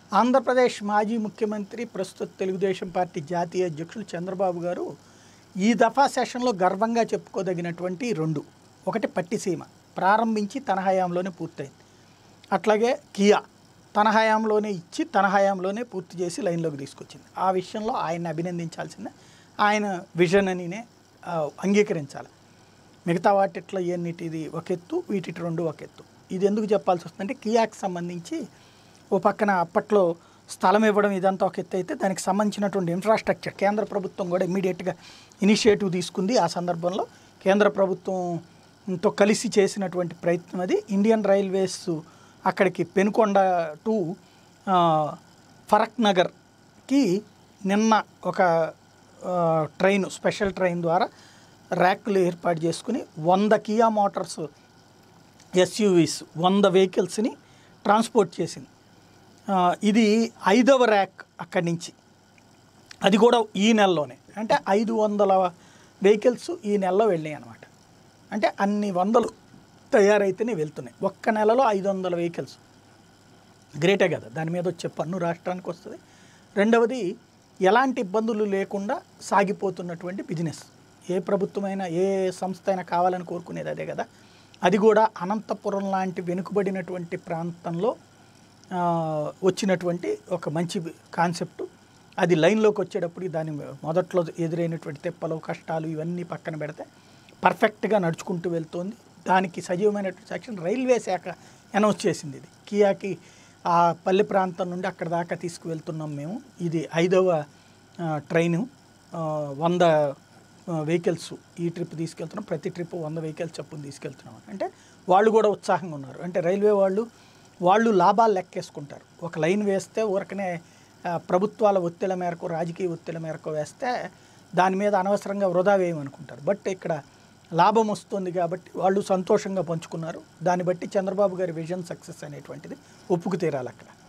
ఆంధ్రప్రదేశ్ మాజీ ముఖ్యమంత్రి ప్రస్తుత తెలుగుదేశం పార్టీ జాతీయ అధ్యక్షులు చంద్రబాబు గారు ఈ దఫా సెషన్లో గర్వంగా చెప్పుకోదగినటువంటి రెండు ఒకటి పట్టిసీమ ప్రారంభించి తన హయాంలోనే పూర్తయింది అట్లాగే కియా తన హయాంలోనే ఇచ్చి తన హయాంలోనే పూర్తి చేసి లైన్లోకి తీసుకొచ్చింది ఆ విషయంలో ఆయన అభినందించాల్సిందే ఆయన విజన్ అనినే ఆ, అంగీకరించాలి మిగతా వాటిట్లో ఎన్నిటిది ఒక ఎత్తు వీటి రెండు ఒక ఎత్తు ఇది ఎందుకు చెప్పాల్సి వస్తుందంటే కియాకి సంబంధించి ఓ పక్కన అప్పట్లో స్థలం ఇవ్వడం ఇదంతా ఒక ఎత్తు అయితే దానికి సంబంధించినటువంటి ఇన్ఫ్రాస్ట్రక్చర్ కేంద్ర ప్రభుత్వం కూడా ఇమీడియట్గా ఇనిషియేటివ్ తీసుకుంది ఆ సందర్భంలో కేంద్ర ప్రభుత్వంతో కలిసి చేసినటువంటి ప్రయత్నం అది ఇండియన్ రైల్వేస్ అక్కడికి పెనుకొండ టు ఆ, ఫరక్ నగర్కి నిన్న ఒక ఆ, ట్రైన్ స్పెషల్ ట్రైన్ ద్వారా ర్యాక్లు ఏర్పాటు చేసుకుని వంద కియా మోటార్స్ ఎస్యూవీస్ వంద వెహికల్స్ని ట్రాన్స్పోర్ట్ చేసింది ఆ, ఇది ఐదవ ర్యాక్ అక్కడి నుంచి అది కూడా ఈ నెలలోనే అంటే ఐదు వందల వెహికల్స్ ఈ నెలలో వెళ్ళాయి అనమాట అంటే అన్ని వందలు తయారైతేనే వెళ్తున్నాయి ఒక్క నెలలో ఐదు వందల వెహికల్స్ గ్రేటే కదా దాని మీద వచ్చే పన్ను రాష్ట్రానికి వస్తుంది రెండవది ఎలాంటి ఇబ్బందులు లేకుండా సాగిపోతున్నటువంటి బిజినెస్ ఏ ప్రభుత్వమైనా ఏ సంస్థ అయినా కావాలని కోరుకునేది అదే కదా అది కూడా అనంతపురం లాంటి వెనుకబడినటువంటి ప్రాంతంలో ఆ, వచ్చినటువంటి ఒక మంచి కాన్సెప్ట్ అది లైన్లోకి వచ్చేటప్పుడు దాని మొదట్లో ఎదురైనటువంటి తెప్పలు కష్టాలు ఇవన్నీ పక్కన పెడితే పర్ఫెక్ట్గా నడుచుకుంటూ వెళ్తోంది దానికి సజీవమైనటువంటి సెక్షన్ రైల్వే శాఖ అనౌన్స్ చేసింది ఇది కియాకి ఆ పల్లె ప్రాంతం నుండి అక్కడ దాకా తీసుకువెళ్తున్నాం మేము ఇది ఐదవ ఆ, ట్రైను ఆ, వంద వెహికల్స్ ఈ ట్రిప్ తీసుకెళ్తున్నాం ప్రతి ట్రిప్ వంద వెహికల్స్ చొప్పున తీసుకెళ్తున్నాం అంటే వాళ్ళు కూడా ఉత్సాహంగా ఉన్నారు అంటే రైల్వే వాళ్ళు వాళ్ళు లాభాలు లెక్కేసుకుంటారు ఒక లైన్ వేస్తే ఊరకనే ఆ, ప్రభుత్వాల ఒత్తిళ్ల మేరకు రాజకీయ ఒత్తిళ్ల మేరకు వేస్తే దాని మీద అనవసరంగా వృధా వేయమనుకుంటారు బట్ ఇక్కడ లాభం వస్తుంది కాబట్టి వాళ్ళు సంతోషంగా పంచుకున్నారు దాన్ని బట్టి చంద్రబాబు గారి విజన్ సక్సెస్ అనేటువంటిది ఒప్పుకు తీరాలి అక్కడ